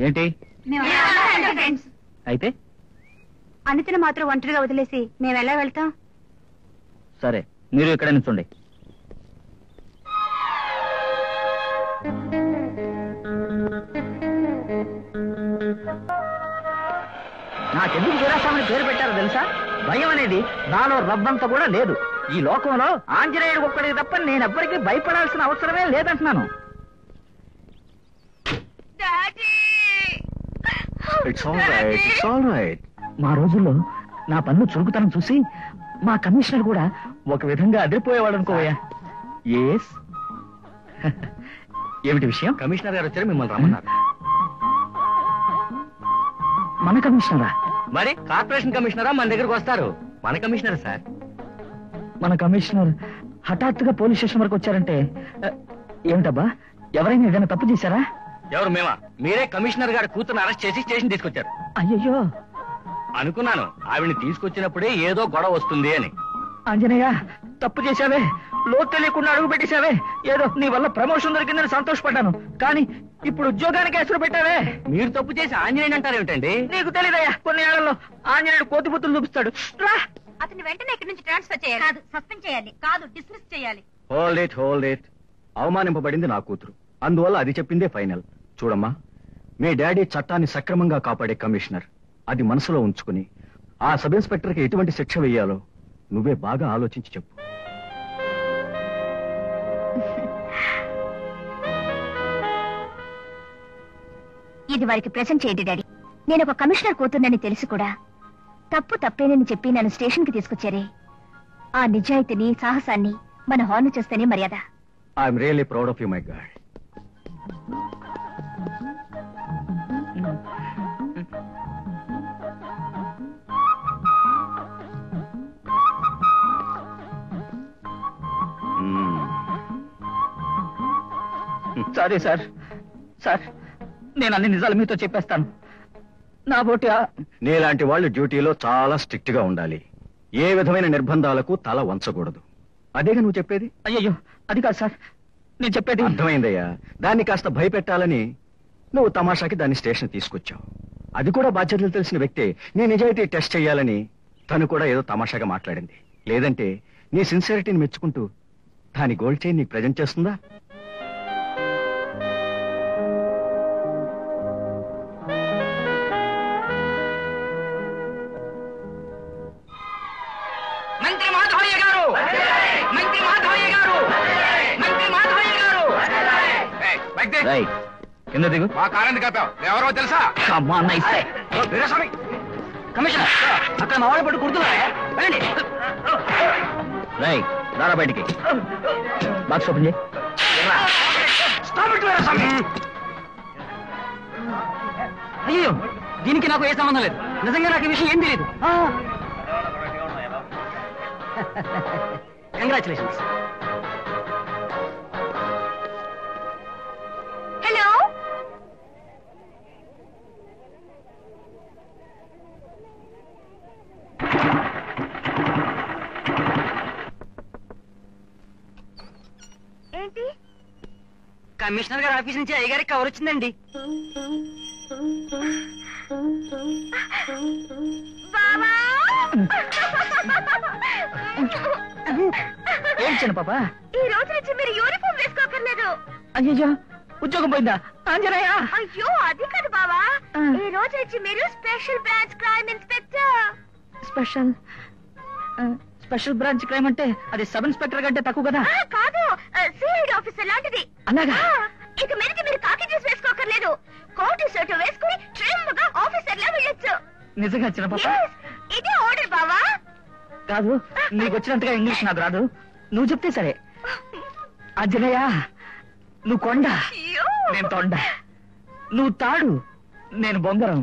ఏంటి ఫ్రెండ్స్ అయితే అనితను మాత్రం ఒంటరిగా వదిలేసి మేము ఎలా వెళ్తాం సరే మీరు ఇక్కడ నుంచండి నాకెందుకు వీరాస్వామిని పేరు పెట్టారో తెలుసా భయం అనేది నాలో రవ్వంత కూడా లేదు ఈ లోకంలో ఆంజనేయుడు ఒక్కడికి తప్ప నేనెవ్వరికీ భయపడాల్సిన అవసరమే లేదంటున్నాను it's all right it's all right మా రోజుల్లో నా పన్ను చురుకుతనం చూసి మా కమిషనర్ కూడా ఒక విధంగా అదిరిపోయేవాడు అనుకోవయ్యా ఎస్ ఏమిటి విషయం కమిషనర్ గారు వచ్చారు మిమ్మల్ని రమ్మన్నారు మన కమిషనరా మరి కార్పొరేషన్ కమిషనరా మన దగ్గరకు వస్తారు మన కమిషనర్ సార్ మన కమిషనర్ హఠాత్తుగా పోలీస్ స్టేషన్ వరకు వచ్చారంటే ఆ, ఏమిటబ్బా ఎవరైనా ఏదైనా తప్పు చేశారా ఎవరు మేమా మీరే కమిషనర్ గారి కూతురు అరెస్ట్ చేసి స్టేషన్ తీసుకొచ్చారు అయ్యయ్యో అనుకున్నాను ఆవిడ్ని తీసుకొచ్చినప్పుడే ఏదో గొడవ వస్తుంది అని ఆంజనేయ తప్పు చేశావే లోతు తెలియకుండా అడుగు పెట్టేశావే ఏదో నీ వల్ల ప్రమోషన్ దొరికిందని సంతోషపడ్డాను కానీ ఇప్పుడు ఉద్యోగానికి ఎసరు పెట్టావే మీరు తప్పు చేసి ఆంజనేయుడు అంటారు ఏమిటండి నీకు తెలియదయ్యా కొన్ని ఏళ్లలో ఆంజనేయుడు కోతి పుత్రులు చూపిస్తాడు రా అతన్ని వెంటనే ఇక్కడి నుంచి ట్రాన్స్ఫర్ చేయాలి కాదు సస్పెండ్ చేయాలి కాదు డిస్మిస్ చేయాలి హోల్డ్ ఇట్ హోల్డ్ ఇట్ అవమానింపబడింది నా కూతురు అందువల్ల అది చెప్పిందే ఫైనల్ చూడమ్మా మీ డాడీ చట్టాన్ని సక్రమంగా కాపాడే కమిషనర్ అది మనసులో ఉంచుకుని ఆ సబ్ ఇన్స్పెక్టర్కి ఎటువంటి శిక్ష వేయాలో నువ్వే బాగా ఆలోచించి చెప్పు ఇది వారికి ప్రెజెంట్ చేయండి డాడీ నేను ఒక కమిషనర్ కూతున్నని తెలిసి కూడా తప్పు తప్పేనని చెప్పి నన్ను స్టేషన్ కి తీసుకొచ్చారే ఆ నిజాయితీని సాహసాన్ని మన హార్న్ చేస్తేనే మర్యాద I'm really proud of you my god sorry sir sir నేను అన్ని నిజాలు మీతో చెప్పేస్తాను నా బోటి ఆ- నీలాంటి వాళ్ళు డ్యూటీలో చాలా స్ట్రిక్ట్ గా ఉండాలి ఏ విధమైన నిర్బంధాలకు తల వంచకూడదు అదేగా నువ్వు చెప్పేది అయ్యయ్యో అది కాదు సార్ నేను చెప్పేది అర్థమైందయ్యా దాన్ని కాస్త భయపెట్టాలని నువ్వు తమాషాకి దాన్ని స్టేషన్ తీసుకొచ్చావు అది కూడా బాధ్యతలు తెలిసిన వ్యక్తే నీ నిజాయితీ టెస్ట్ చేయాలని తను కూడా ఏదో తమాషాగా మాట్లాడింది లేదంటే నీ సిన్సియరిటీని మెచ్చుకుంటూ దాని గోల్డ్ చైన్ నీకు ప్రజెంట్ చేస్తుందా మంత్రి మాధవయ్య గారు మంత్రి మాధవయ్య గారు మంత్రి మాధవయ్య గారు ఏయ్, బైక్ దియ్. రేయ్, కింద దిగు మా కారణం కాపావు ఎవరో తెలుసా Come on, I say. ఓ, వీరస్వామి కమిషనర్ అక్కడ మా వాళ్ళు పట్టు కుడుతున్నారా వెళ్ళండి రేయ్ రారా బయటికి బాక్స్ ఓపెన్ చేయి స్టాప్ ఇట్ వీరస్వామి అయ్యో దీనికి నాకు ఏ సంబంధం లేదు నిజంగా నాకు ఈ విషయం ఏం తెలియదు కంగ్రాచులేషన్స్ హలో ఏంటి కమిషనర్ గారి ఆఫీస్ నుంచి అయ్యగారికి కవర్ వచ్చిందండి బావా ఏం చిన్న పాప ఈ రోజు నుంచి మీరు యూనిఫామ్ వేసుకోకర్లేదు అయ్యో ఉద్యోగం పోయిందా ఆంజనేయ అయ్యో అది కాదు బావా ఆ. ఈ రోజు నుంచి మీరు special branch crime inspector special special branch crime అంటే అది సబ్ ఇన్స్పెక్టర్ కంటే తక్కువ కదా ఆ, కాదు సిఐడి ఆఫీసర్ లాంటిది అలాగా? ఆ, ఇక మీదకి మీరు కాకి డ్రెస్ వేసుకోకర్లేదు కోటు షర్ట్ వేసుకుని ట్రిమ్ గా ఆఫీసర్ లా వెళ్ళొచ్చు నిజంగా చిన్న పాప Yes, ఇదే ఆర్డర్ బావా కాదు నీకు వచ్చినంతగా ఇంగ్లీష్ నాకు రాదు నువ్వు చెప్తే సరే ఆంజనేయ నువ్వు కొండ అయ్యో. నేను తొండ నువ్వు తాడు నేను బొంగరం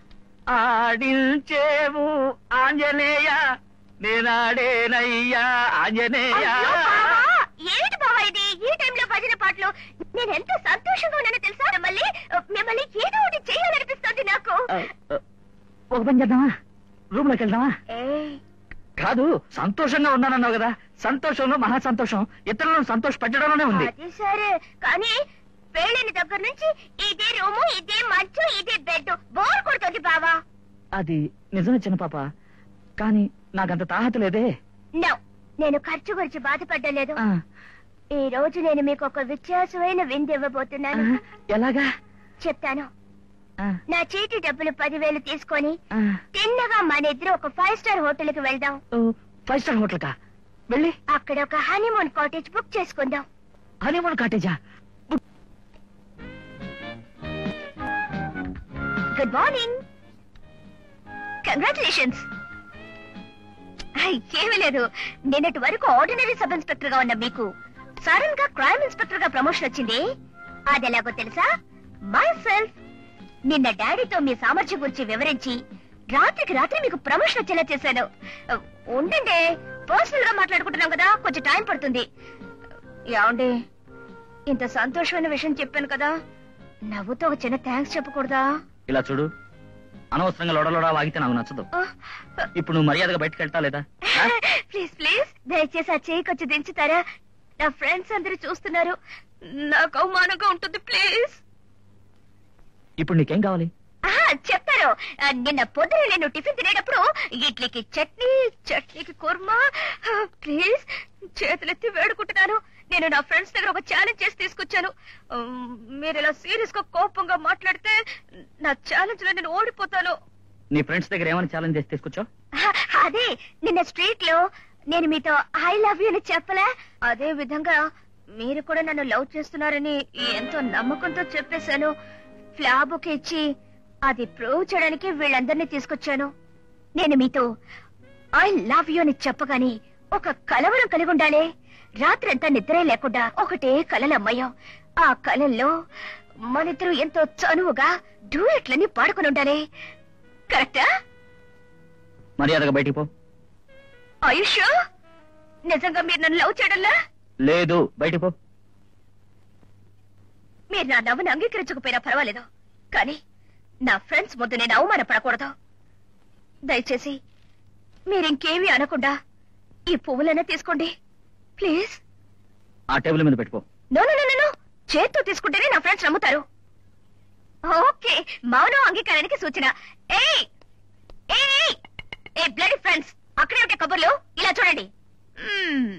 ఆడించేవు ఆంజనేయ నేనాడేనయ్యా ఆంజనేయ అయ్యో బావా, ఏంటి బావా ఇది ఈ టైంలో భజన పాటలు నేను ఎంత సంతోషంగా ఉన్నానో తెలుసా మిమ్మల్ని మిమ్మల్ని ఏదో ఒకటి చేయాలనిపిస్తుంది నాకు ఆ, ఆ, ఒక పని చేద్దామా రూమ్ లోకి వెళ్దామా ఏయ్, కాదు సంతోషంగా ఉన్నానన్నావు కదా సంతోషంలో మహా సంతోషం ఇతరులను సంతోష పెట్టడంలోనే ఉంది అది సరే కానీ పెళ్ళైన దగ్గర నుంచి ఇదే రూము ఇదే మంచు ఇదే బెడ్ బోర్ కొడుతుంది బావా అది నిజమే చిన్న పాప కానీ నాకంత తాహత లేదే నో నేను ఖర్చు గురించి బాధపడ్డలేదు ఆ, ఈ రోజు నేను మీకు ఒక వ్యత్యాసమైన విందు ఇవ్వబోతున్నాను ఆ, ఎలాగా చెప్తాను ఆ, నా చీటి డబ్బులు పదివేలు తీసుకొని ఆ, తిన్నగా మన ఇద్దరు ఒక ఫైవ్ స్టార్ హోటల్ కి వెళ్దాం ఓ, ఫైవ్ స్టార్ హోటల్ కా వెళ్ళి అక్కడ ఒక హనీమూన్ కాటేజ్ బుక్ చేసుకుందాం హనీమూన్ కాటేజా గుడ్ మార్నింగ్ కంగ్రాచులేషన్స్ ఏమీ లేదు నిన్నటి వరకు ఆర్డినరీ సబ్ ఇన్స్పెక్టర్ గా ఉన్న మీకు సడన్ గా క్రైమ్ ఇన్స్పెక్టర్ గా ప్రమోషన్ వచ్చింది అది ఎలాగో తెలుసా మై సెల్ఫ్ నిన్న డాడీతో మీ సామర్థ్యం గురించి వివరించి రాత్రికి రాత్రి మీకు ప్రమోషన్ వచ్చేలా చేశాను ఉండండి పర్సనల్ గా మాట్లాడుకుంటున్నాం కదా కొంచెం టైం పడుతుంది ఏమండి ఇంత సంతోషమైన విషయం చెప్పాను కదా నవ్వుతో ఒక చిన్న థ్యాంక్స్ చెప్పకూడదా ఇలా చూడు అనవసరంగా లొడలోడా వాగితే నాకు నచ్చదు ఇప్పుడు నువ్వు మర్యాదగా బయటకు వెళ్తా లేదా ఆ? ప్లీజ్ ప్లీజ్ దయచేసి ఆ చేయి కొంచెం దించుతారా నా ఫ్రెండ్స్ అందరూ చూస్తున్నారు నాకు అవమానంగా ఉంటుంది ప్లీజ్ ఇప్పుడు నీకేం కావాలి చెప్తారు ఆ, నిన్న పొద్దున నేను టిఫిన్ తినేటప్పుడు ఇడ్లీకి చట్నీ చట్నీకి కుర్మా ప్లీజ్ చేతులెత్తి వేడుకుంటున్నాను నేను నా ఫ్రెండ్స్ దగ్గర ఒక ఛాలెంజ్ చేసి తీసుకొచ్చాను ఉమ్, మీరు ఇలా సీరియస్ గా కోపంగా మాట్లాడితే నా ఛాలెంజ్ లో నేను ఓడిపోతాను నీ ఫ్రెండ్స్ దగ్గర ఏమైనా ఛాలెంజ్ చేసి తీసుకొచ్చావు హ, అదే నిన్న స్ట్రీట్ లో నేను మీతో ఐ లవ్ యూ అని చెప్పలే అదే విధంగా మీరు కూడా నన్ను లవ్ చేస్తున్నారని ఎంతో నమ్మకంతో చెప్పేశాను ఫ్లాబుకి ఇచ్చి అది ప్రూవ్ చేయడానికి వీళ్ళందరినీ తీసుకొచ్చాను నేను మీతో ఐ లవ్ యూ అని చెప్పగాని ఒక కలవరం కలిగి ఉండాలి రాత్రంతా నిద్రే లేకుండా ఒకటే కలలమ్మయ్యాం ఆ కలల్లో మనిద్దరు ఎంతో చనువుగా డూయట్లని పాడుకుని ఉండాలి కరెక్టా మర్యాదగా బయటికి పో ఆయుష్ నిజంగా మీరు నన్ను లవ్ చేయడంలా లేదు బయటికి పో మీరు నా నవ్వును అంగీకరించకపోయినా పర్వాలేదు కానీ నా ఫ్రెండ్స్ ముందు నేను అవమానపడకూడదు దయచేసి మీరింకేమీ అనకుండా ఈ పువ్వులైనా తీసుకోండి ప్లీజ్ ఆ టేబుల్ మీద పెట్టుకో నో నో నో నో చేత్తో తీసుకుంటేనే నా ఫ్రెండ్స్ నమ్ముతారు ఓకే మౌనం అంగీకారానికి సూచన ఏయ్ ఏయ్ ఏయ్! ఏ బ్లడ్ ఫ్రెండ్స్ అక్కడే ఉంటే కబుర్లు ఇలా చూడండి మ్మ్.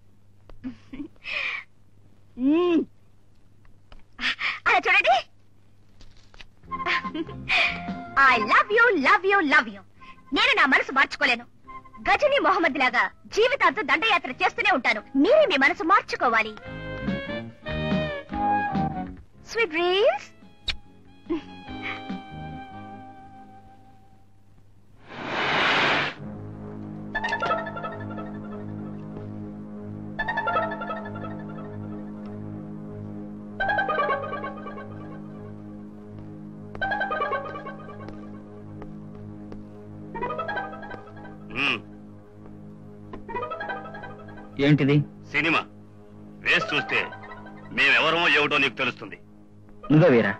మ్మ్. అలా చూడండి I love you love you love you నేను నా మనసు మార్చుకోలేను గజని మొహమ్మద్ లాగా జీవితాంతం దండయాత్ర చేస్తూనే ఉంటాను మీరే మీ మనసు మార్చుకోవాలి స్వీట్ డ్రీమ్స్ మ్మ్. ఏంటిది సినిమా వేసి చూస్తే మేమెవరమో ఏమిటో నీకు తెలుస్తుంది నువ్వే వీరా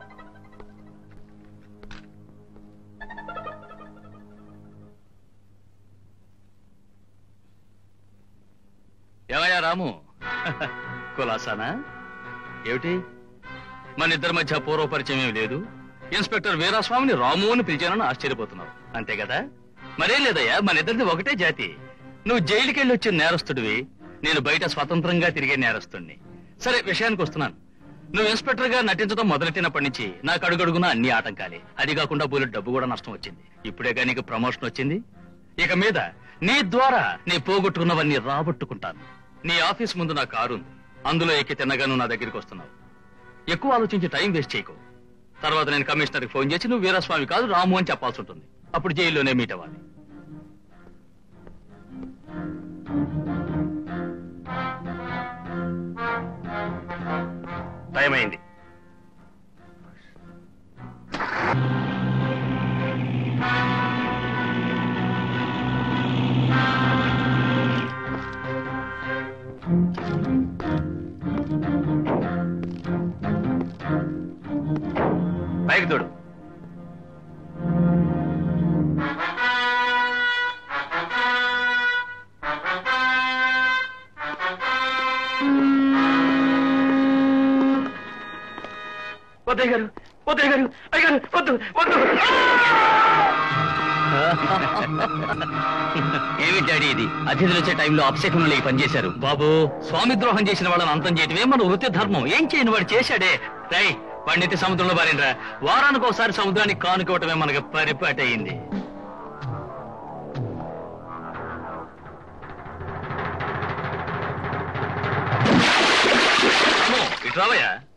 ఏమయ్యా రాము కులాసానా ఏమిటి మన ఇద్దరి మధ్య పూర్వ పరిచయం ఏమి లేదు ఇన్స్పెక్టర్ వీరాస్వామిని రాము అని పిలిచానని ఆశ్చర్యపోతున్నావు అంతే కదా మరేం లేదయ్యా మన ఇద్దరిది ఒకటే జాతి నువ్వు జైలుకి వెళ్ళి వచ్చిన నేరస్తుడివి నేను బయట స్వతంత్రంగా తిరిగే నేరస్తుడిని సరే విషయానికి వస్తున్నాను నువ్వు ఇన్స్పెక్టర్ గా నటించడం మొదలెట్టినప్పటి నుంచి నాకు అడుగడుగునా అన్ని ఆటంకాలే అది కాకుండా బోలు డబ్బు కూడా నష్టం వచ్చింది ఇప్పుడేగా నీకు ప్రమోషన్ వచ్చింది ఇక మీద నీ ద్వారా నీ పోగొట్టుకున్నవన్నీ రాబట్టుకుంటాను నీ ఆఫీస్ ముందు నా కారు ఉంది అందులో ఎక్కి తిన్నగా నువ్వు నా దగ్గరికి వస్తున్నావు ఎక్కువ ఆలోచించి టైం వేస్ట్ చేయకు తర్వాత నేను కమిషనర్కి ఫోన్ చేసి నువ్వు వీరస్వామి కాదు రాము అని చెప్పాల్సి ఉంటుంది అప్పుడు జైల్లోనే మీట్ అవ్వాలి టైం అయింది పైకి తోడు వద్దయ్య గారు వద్దయ్య గారు అయ్యగారు వద్దు వద్దు ఏమి డాడీ ఇది అతిథులు వచ్చే టైంలో అప్సెకంలో పనిచేశారు బాబు స్వామి ద్రోహం చేసిన వాళ్ళని అంతం చేయటమే మన వృత్తి ధర్మం ఏం చేయని వాడు చేశాడే రై వాడినైతే సముద్రంలో బారిండ్రా వారానికి ఒకసారి సముద్రానికి కానుకోవటమే మనకు పరిపాటి అయింది ఇటు రావయ్యా